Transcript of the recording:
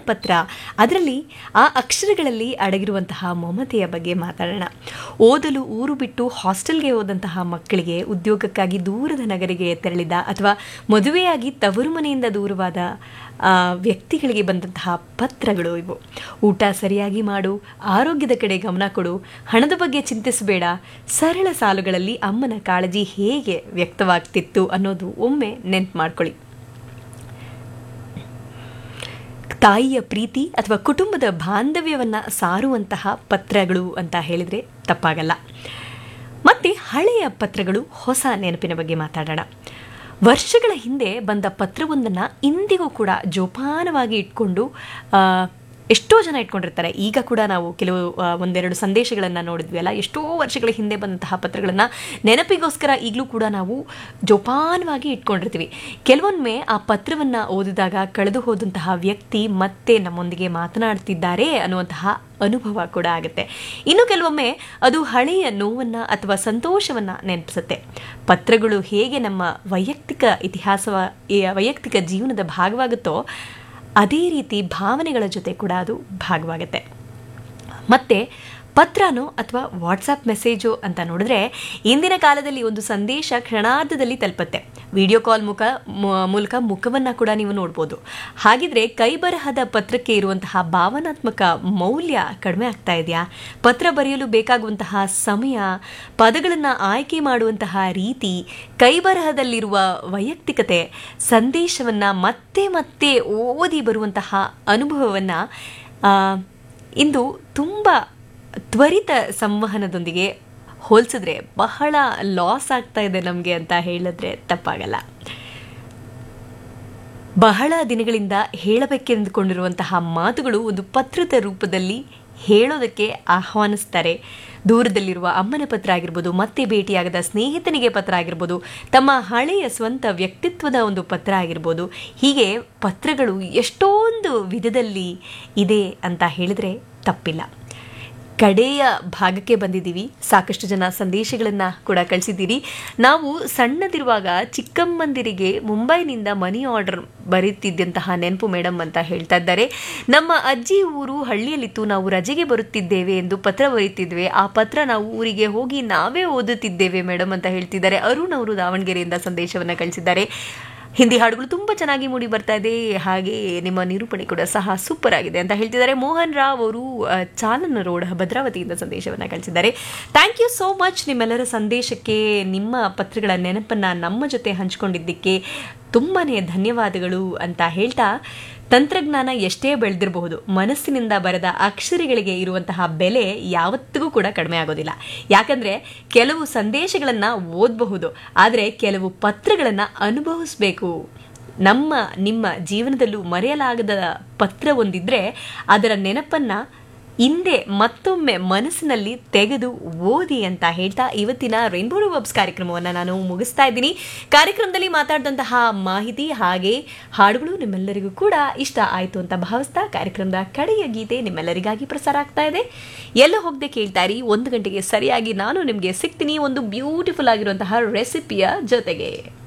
ಪತ್ರ ಅದರಲ್ಲಿ ಆ ಅಕ್ಷರಗಳಲ್ಲಿ ಅಡಗಿರುವಂತಹ ಮಮತೆಯ ಬಗ್ಗೆ ಮಾತಾಡೋಣ ಓದಲು ಊರು ಬಿಟ್ಟು ಹಾಸ್ಟೆಲ್ಗೆ ಹೋದಂತಹ ಮಕ್ಕಳಿಗೆ ಉದ್ಯೋಗಕ್ಕಾಗಿ ದೂರದ ನಗರಿಗೆ ತೆರಳಿದ ಅಥವಾ ಮದುವೆಯಾಗಿ ತವರು ಮನೆಯಿಂದ ದೂರವಾದ ಆ, ವ್ಯಕ್ತಿಗಳಿಗೆ ಬಂದಂತಹ ಪತ್ರಗಳು ಇವು ಊಟ ಸರಿಯಾಗಿ ಮಾಡು ಆರೋಗ್ಯದ ಕಡೆ ಗಮನ ಕೊಡು ಹಣದ ಬಗ್ಗೆ ಚಿಂತಿಸಬೇಡ ಸರಳ ಸಾಲುಗಳಲ್ಲಿ ಅಮ್ಮನ ಕಾಳಜಿ ಹೇಗೆ ವ್ಯಕ್ತವಾಗ್ತಿತ್ತು ಅನ್ನೋದು ಒಮ್ಮೆ ನೆನ್ಪು ಮಾಡ್ಕೊಳ್ಳಿ ತಾಯಿಯ ಪ್ರೀತಿ ಅಥವಾ ಕುಟುಂಬದ ಬಾಂಧವ್ಯವನ್ನ ಸಾರುವಂತಹ ಪತ್ರಗಳು ಅಂತ ಹೇಳಿದ್ರೆ ತಪ್ಪಾಗಲ್ಲ ಮತ್ತೆ ಹಳೆಯ ಪತ್ರಗಳು ಹೊಸ ನೆನಪಿನ ಬಗ್ಗೆ ಮಾತಾಡೋಣ ವರ್ಷಗಳ ಹಿಂದೆ ಬಂದ ಪತ್ರವೊಂದನ್ನು ಇಂದಿಗೂ ಕೂಡ ಜೋಪಾನವಾಗಿ ಇಟ್ಕೊಂಡು ಆ, ಎಷ್ಟೋ ಜನ ಇಟ್ಕೊಂಡಿರ್ತಾರೆ ಈಗ ಕೂಡ ನಾವು ಕೆಲವು ಆ, ಒಂದೆರಡು ಸಂದೇಶಗಳನ್ನು ನೋಡಿದ್ವಿ ಅಲ್ಲ ಎಷ್ಟೋ ವರ್ಷಗಳ ಹಿಂದೆ ಬಂದಂತಹ ಪತ್ರಗಳನ್ನು ನೆನಪಿಗೋಸ್ಕರ ಈಗಲೂ ಕೂಡ ನಾವು ಜೋಪಾನವಾಗಿ ಇಟ್ಕೊಂಡಿರ್ತೀವಿ ಕೆಲವೊಮ್ಮೆ ಆ ಪತ್ರವನ್ನು ಓದಿದಾಗ ಕಳೆದು ಹೋದಂತಹ ವ್ಯಕ್ತಿ ಮತ್ತೆ ನಮ್ಮೊಂದಿಗೆ ಮಾತನಾಡ್ತಿದ್ದಾರೆ ಅನ್ನುವಂತಹ ಅನುಭವ ಕೂಡ ಆಗುತ್ತೆ ಇನ್ನು ಕೆಲವೊಮ್ಮೆ ಅದು ಹಳೆಯ ನೋವನ್ನು ಅಥವಾ ಸಂತೋಷವನ್ನು ನೆನಪಿಸುತ್ತೆ ಪತ್ರಗಳು ಹೇಗೆ ನಮ್ಮ ವೈಯಕ್ತಿಕ ಇತಿಹಾಸವ ಈ ವೈಯಕ್ತಿಕ ಜೀವನದ ಭಾಗವಾಗುತ್ತೋ ಅದೇ ರೀತಿ ಭಾವನೆಗಳ ಜೊತೆ ಕೂಡ ಅದು ಭಾಗವಾಗುತ್ತೆ ಮತ್ತೆ ಪತ್ರನೋ ಅಥವಾ ವಾಟ್ಸಪ್ ಮೆಸೇಜು ಅಂತ ನೋಡಿದ್ರೆ ಇಂದಿನ ಕಾಲದಲ್ಲಿ ಒಂದು ಸಂದೇಶ ಕ್ಷಣಾರ್ಧದಲ್ಲಿ ತಲುಪುತ್ತೆ ವಿಡಿಯೋ ಕಾಲ್ ಮುಖ ಮು- ಮೂಲಕ ಮುಖವನ್ನು ಕೂಡ ನೀವು ನೋಡ್ಬೋದು ಹಾಗಿದ್ರೆ ಕೈಬರಹದ ಪತ್ರಕ್ಕೆ ಇರುವಂತಹ ಭಾವನಾತ್ಮಕ ಮೌಲ್ಯ ಕಡಿಮೆ ಆಗ್ತಾ ಇದೆಯಾ ಪತ್ರ ಬರೆಯಲು ಬೇಕಾಗುವಂತಹ ಸಮಯ ಪದಗಳನ್ನು ಆಯ್ಕೆ ಮಾಡುವಂತಹ ರೀತಿ ಕೈಬರಹದಲ್ಲಿರುವ ವೈಯಕ್ತಿಕತೆ ಸಂದೇಶವನ್ನು ಮತ್ತೆ ಮತ್ತೆ ಓದಿ ಬರುವಂತಹ ಅನುಭವವನ್ನು ಇಂದು ತುಂಬ ತ್ವರಿತ ಸಂವಹನದೊಂದಿಗೆ ಹೋಲಿಸಿದ್ರೆ ಬಹಳ ಲಾಸ್ ಆಗ್ತಾ ಇದೆ ನಮಗೆ ಅಂತ ಹೇಳಿದ್ರೆ ತಪ್ಪಾಗಲ್ಲ ಬಹಳ ದಿನಗಳಿಂದ ಹೇಳಬೇಕೆಂದುಕೊಂಡಿರುವಂತಹ ಮಾತುಗಳು ಒಂದು ಪತ್ರದ ರೂಪದಲ್ಲಿ ಹೇಳೋದಕ್ಕೆ ಆಹ್ವಾನಿಸ್ತಾರೆ ದೂರದಲ್ಲಿರುವ ಅಮ್ಮನ ಪತ್ರ ಆಗಿರ್ಬೋದು ಮತ್ತೆ ಭೇಟಿಯಾಗದ ಸ್ನೇಹಿತನಿಗೆ ಪತ್ರ ಆಗಿರ್ಬೋದು ತಮ್ಮ ಹಳೆಯ ಸ್ವಂತ ವ್ಯಕ್ತಿತ್ವದ ಒಂದು ಪತ್ರ ಆಗಿರ್ಬೋದು ಹೀಗೆ ಪತ್ರಗಳು ಎಷ್ಟೊಂದು ವಿಧದಲ್ಲಿ ಇದೆ ಅಂತ ಹೇಳಿದ್ರೆ ತಪ್ಪಿಲ್ಲ ಕಡೆಯ ಭಾಗಕ್ಕೆ ಬಂದಿದ್ದೀವಿ ಸಾಕಷ್ಟು ಜನ ಸಂದೇಶಗಳನ್ನು ಕೂಡ ಕಳಿಸಿದ್ದೀರಿ ನಾವು ಸಣ್ಣದಿರುವಾಗ ಚಿಕ್ಕಮ್ಮಂದಿರಿಗೆ ಮುಂಬೈನಿಂದ ಮನಿ ಆರ್ಡರ್ ಬರೀತಿದ್ದಂತಹ ನೆನಪು ಮೇಡಮ್ ಅಂತ ಹೇಳ್ತಾ ಇದ್ದಾರೆ ನಮ್ಮ ಅಜ್ಜಿ ಊರು ಹಳ್ಳಿಯಲ್ಲಿತ್ತು ನಾವು ರಜೆಗೆ ಬರುತ್ತಿದ್ದೇವೆ ಎಂದು ಪತ್ರ ಬರೀತಿದ್ವಿ ಆ ಪತ್ರ ನಾವು ಊರಿಗೆ ಹೋಗಿ ನಾವೇ ಓದುತ್ತಿದ್ದೇವೆ ಮೇಡಮ್ ಅಂತ ಹೇಳ್ತಿದ್ದಾರೆ ಅರುಣ್ ಅವರು ದಾವಣಗೆರೆಯಿಂದ ಸಂದೇಶವನ್ನು ಕಳಿಸಿದ್ದಾರೆ ಹಿಂದಿ ಹಾಡುಗಳು ತುಂಬ ಚೆನ್ನಾಗಿ ಮೂಡಿ ಬರ್ತಾ ಇದೆ ಹಾಗೆ ನಿಮ್ಮ ನಿರೂಪಣೆ ಕೂಡ ಸಹ ಸೂಪರ್ ಆಗಿದೆ ಅಂತ ಹೇಳ್ತಿದ್ದಾರೆ ಮೋಹನ್ ರಾವ್ ಅವರು ಆ, ಚಾಲನ ರೋಡ್ ಭದ್ರಾವತಿಯಿಂದ ಸಂದೇಶವನ್ನು ಕಳಿಸಿದ್ದಾರೆ ಥ್ಯಾಂಕ್ ಯು ಸೋ ಮಚ್ ನಿಮ್ಮೆಲ್ಲರ ಸಂದೇಶಕ್ಕೆ ನಿಮ್ಮ ಪತ್ರಗಳ ನೆನಪನ್ನು ನಮ್ಮ ಜೊತೆ ಹಂಚಿಕೊಂಡಿದ್ದಕ್ಕೆ ತುಂಬಾ ಧನ್ಯವಾದಗಳು ಅಂತ ಹೇಳ್ತಾ ತಂತ್ರಜ್ಞಾನ ಎಷ್ಟೇ ಬೆಳೆದಿರಬಹುದು ಮನಸ್ಸಿನಿಂದ ಬರೆದ ಅಕ್ಷರಗಳಿಗೆ ಇರುವಂತಹ ಬೆಲೆ ಯಾವತ್ತಿಗೂ ಕೂಡ ಕಡಿಮೆ ಆಗೋದಿಲ್ಲ ಯಾಕಂದ್ರೆ ಕೆಲವು ಸಂದೇಶಗಳನ್ನು ಓದಬಹುದು ಆದರೆ ಕೆಲವು ಪತ್ರಗಳನ್ನು ಅನುಭವಿಸಬೇಕು ನಮ್ಮ ನಿಮ್ಮ ಜೀವನದಲ್ಲೂ ಮರೆಯಲಾಗದ ಪತ್ರ ಒಂದಿದ್ರೆ ಅದರ ನೆನಪನ್ನ ಹಿಂದೆ ಮತ್ತೊಮ್ಮೆ ಮನಸ್ಸಿನಲ್ಲಿ ತೆಗೆದು ಓದಿ ಅಂತ ಹೇಳ್ತಾ ಇವತ್ತಿನ ರೈನ್ಬೋ ವಬ್ಸ್ ಕಾರ್ಯಕ್ರಮವನ್ನು ನಾನು ಮುಗಿಸ್ತಾ ಇದ್ದೀನಿ ಕಾರ್ಯಕ್ರಮದಲ್ಲಿ ಮಾತಾಡಿದಂತಹ ಮಾಹಿತಿ ಹಾಗೆ ಹಾಡುಗಳು ನಿಮ್ಮೆಲ್ಲರಿಗೂ ಕೂಡ ಇಷ್ಟ ಆಯಿತು ಅಂತ ಭಾವಿಸ್ತಾ ಕಾರ್ಯಕ್ರಮದ ಕಡೆಯ ಗೀತೆ ನಿಮ್ಮೆಲ್ಲರಿಗಾಗಿ ಪ್ರಸಾರ ಆಗ್ತಾ ಇದೆ ಎಲ್ಲ ಹೋಗದೆ ಕೇಳ್ತಾ ಇರಿ ಒಂದು ಗಂಟೆಗೆ ಸರಿಯಾಗಿ ನಾನು ನಿಮಗೆ ಸಿಗ್ತೀನಿ ಒಂದು ಬ್ಯೂಟಿಫುಲ್ ಆಗಿರುವಂತಹ ರೆಸಿಪಿಯ ಜೊತೆಗೆ